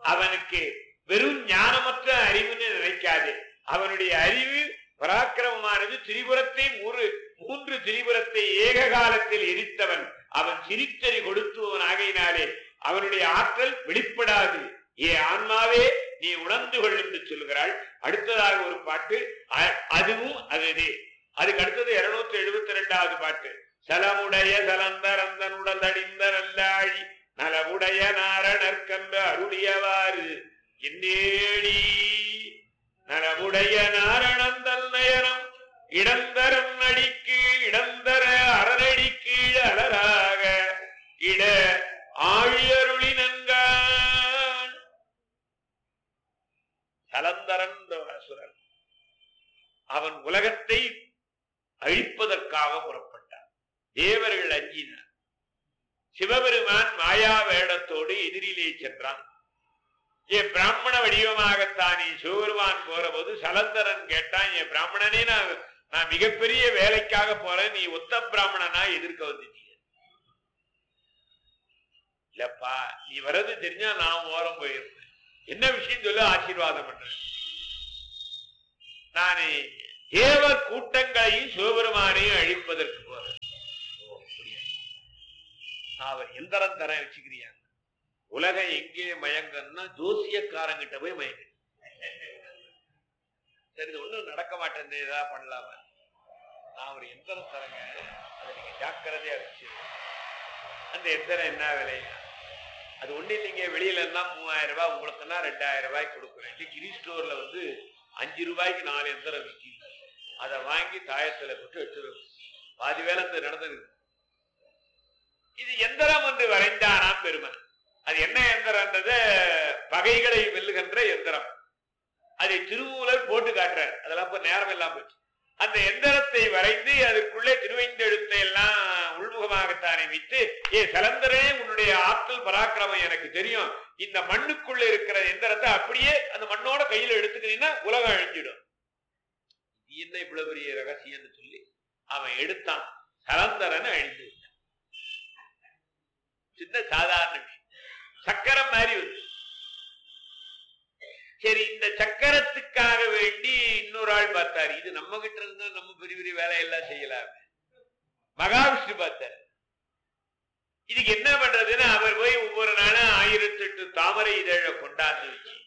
அவனுக்கு வெறும் ஞானமற்ற அறிவுன்னு நினைக்காதே அவனுடைய அறிவு பராக்கிரமமானது திரிபுரத்தை மூன்று மூன்று திரிபுரத்தை ஏக காலத்தில் எரித்தவன் அவன் சிரித்தறி கொடுத்துவன் ஆகையினாலே அவனுடைய ஆற்றல் வெளிப்படாது ஏ ஆன்மாவே நீ உணர்ந்து கொள் என்று சொல்கிறாள் அடுத்ததாக ஒரு பாட்டு அ- அதுவும் அதுவே அதுக்கு அடுத்தது இருநூத்தி எழுபத்தி ரெண்டாவது பாட்டு சலமுடைய சலந்தரந்தன் உடல் அடிந்த நல்லாழி நலமுடைய நாரணற்கன்று அருளியவாறு என்னேடி நலமுடைய நாரணந்தல் நயனம் இடந்தரம் நடிக்கு இடந்தர அரணடிக்கு அலராக இட ஆழியருளி நன்கான் கலந்தரன் அசுரன் அவன் உலகத்தை அழிப்பதற்காக புறப்பட்டான் தேவர்கள் அஞ்சினார் சிவபெருமான் மாயா வேடத்தோடு எதிரிலே சென்றான் என் பிராமண வடிவமாகத்தானே சிவபெருமான் போற போது சலந்தரன் கேட்டான் என் பிராமணனே நான் நான் மிகப்பெரிய வேலைக்காக போறேன் நீ ஒத்த பிராமணனா எதிர்க்க வந்துட்டீங்க இல்லப்பா நீ வர்றது தெரிஞ்சா நான் ஓரம் போயிருப்பேன் என்ன விஷயம் சொல்லி ஆசீர்வாதம் பண்றேன் நானே தேவர் கூட்டங்களையும் சிவபெருமானையும் அழிப்பதற்கு போறேன் ஓ, அப்படியா? நான் அவர் எந்திரம் தர வச்சுக்கிறியா உலகம் எங்கே மயங்கன்னா ஜோசியக்காரங்கிட்ட போய் மயங்க சரி இது ஒண்ணும் நடக்க மாட்டேன் ஏதா பண்ணலாம நான் ஒரு எந்திரம் தரங்க அதை நீங்க ஜாக்கிரதையா வச்சு அந்த எந்திரம் என்ன விலையா அது ஒண்ணு இல்லைங்க வெளியில எல்லாம் மூவாயிரம் ரூபாய் உங்களுக்குன்னா ரெண்டாயிரம் ரூபாய் கொடுக்குறேன் இன்னைக்கு கிரி ஸ்டோர்ல வந்து அஞ்சு ரூபாய்க்கு நாலு எந்திரம் விற்கிது அதை வாங்கி தாயத்துல போட்டு வச்சிருவோம் பாதி வேலை இந்த நடந்தது இது எந்திரம் என்று வரைந்தானாம் பெருமன் அது என்ன எந்திரம்ன்றது பகைகளை வெல்லுகின்ற எந்திரம் அதை திருமூலர் போட்டு காட்டுறார் அதெல்லாம் இப்ப நேரம் எல்லாம் போச்சு அந்த எந்திரத்தை வரைந்து அதுக்குள்ளே திருவைந்தெழுத்தை எல்லாம் உள்முகமாகத்தானே வைத்து ஏ சலந்தரே உன்னுடைய ஆற்றல் பராக்கிரமம் எனக்கு தெரியும் இந்த மண்ணுக்குள்ள இருக்கிற எந்திரத்தை அப்படியே அந்த மண்ணோட கையில எடுத்துக்கிட்டீங்கன்னா உலகம் அழிஞ்சிடும் இது என்ன இவ்வளவு பெரிய ரகசியம்னு சொல்லி அவன் எடுத்தான் சலந்தரனை அழிந்து விட்டான். சின்ன சாதாரண விஷயம் சக்கரம் மாதிரி வந்து சரி இந்த சக்கரத்துக்காக வேண்டி இன்னொரு ஆள் பார்த்தாரு இது நம்ம கிட்ட இருந்தா நம்ம பெரிய பெரிய வேலையெல்லாம் செய்யலாம் மகாவிஷ்ணு பார்த்தாரு இதுக்கு என்ன பண்றதுன்னு அவர் போய் ஒவ்வொரு நாளும் ஆயிரத்தி எட்டு தாமரை இதழ கொண்டாந்து வச்சு